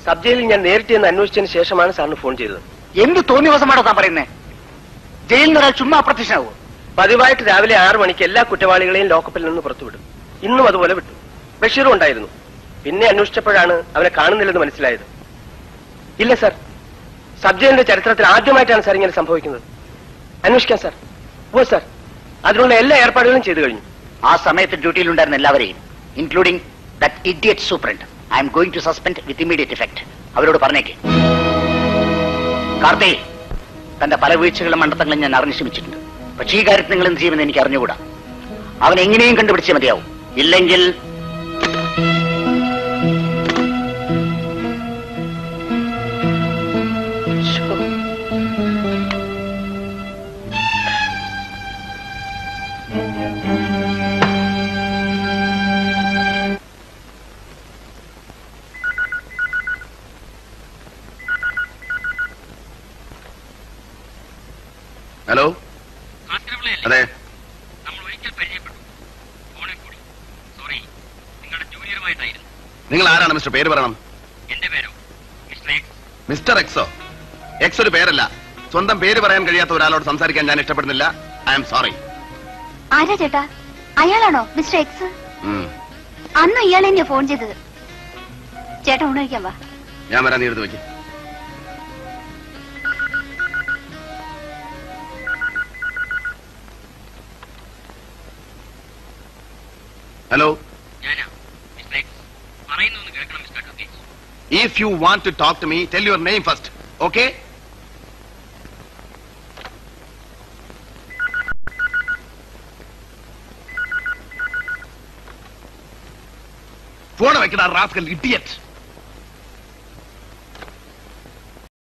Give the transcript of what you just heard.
sub ജയിലിൽ ഞാൻ നേരിട്ട് ചെന്ന് അന്വേഷിച്ചതിന് ശേഷമാണ് സാറിന് ഫോൺ ചെയ്തത് എന്ത് തോന്നിവാസമാണോ താൻ പറയുന്നേ ജയിലിൽ നിന്ന് ഒരാൾ ചുമ്മാ അപ്രത്യക്ഷനാവോ പതിവായിട്ട് രാവിലെ ആറു മണിക്ക് എല്ലാ കുറ്റവാളികളെയും ലോക്കപ്പിൽ നിന്ന് പുറത്തുവിടും ഇന്നും അതുപോലെ വിട്ടു ബഷീറും ഉണ്ടായിരുന്നു പിന്നെ അന്വേഷിച്ചപ്പോഴാണ് അവനെ കാണുന്നില്ലെന്ന് മനസ്സിലായത് ഇല്ല സാർ സബ് ജയിലിന്റെ ചരിത്രത്തിൽ ആദ്യമായിട്ടാണ് സാർ ഇങ്ങനെ സംഭവിക്കുന്നത് അന്വേഷിക്കാം സാർ ഓ സാർ അതിനുള്ള എല്ലാ ഏർപ്പാടുകളും ചെയ്തു കഴിഞ്ഞു ആ സമയത്ത് ഡ്യൂട്ടിയിലുണ്ടായിരുന്ന എല്ലാവരെയും including that idiot superintendent I am going to suspend with immediate effect അവരോട് പറഞ്ഞേക്ക് കാർത്തി തന്റെ പല വീഴ്ചകളും മണ്ടത്തങ്ങളും ഞാൻ അറിഞ്ഞു ശ്രമിച്ചിട്ടുണ്ട് പക്ഷേ ഈ കാര്യത്തിൽ നിങ്ങൾ എന്ത് ചെയ്യുമെന്ന് എനിക്ക് അറിഞ്ഞുകൂടാ അവൻ എങ്ങനെയും കണ്ടുപിടിച്ചേ മതിയാവും ഇല്ലെങ്കിൽ ഹലോ അതെ നമ്മൾ ഒരിക്കൽ പരിചയപ്പെട്ടു ഫോണിൽ കൂടി സോറി നിങ്ങളുടെ ജൂനിയറുമായിട്ടായിരുന്നു നിങ്ങൾ ആരാണ് മിസ്റ്റർ പേര് പറയണം എന്റെ പേരോ മിസ്റ്റർ എക്സ് മിസ്റ്റർ എക്സോ എക്സ് ഒരു പേരല്ല സ്വന്തം പേര് പറയാൻ കഴിയാത്ത ഒരാളോട് സംസാരിക്കാൻ ഞാൻ ഇഷ്ടപ്പെടുന്നില്ല ഐ എം സോറി ആരാ ചേട്ടാ അയാളാണോ മിസ്റ്റർ എക്സ് അന്ന് ഇയാൾ എന്നെയാ ഫോൺ ചെയ്തത് ചേട്ടാ ഊണഴിക്കാൻ വാ ഞാൻ വരാൻ നീ എടുത്ത് വെക്ക് ഹലോ ഞാനാ മിസ്റ്റർ എക്സ് പറയുന്നു ഒന്ന് കേൾക്കണം mister advocate if you want to talk to me tell your name first okay phone വെക്കടാ റാസ്കൽ ഇഡിയറ്റ്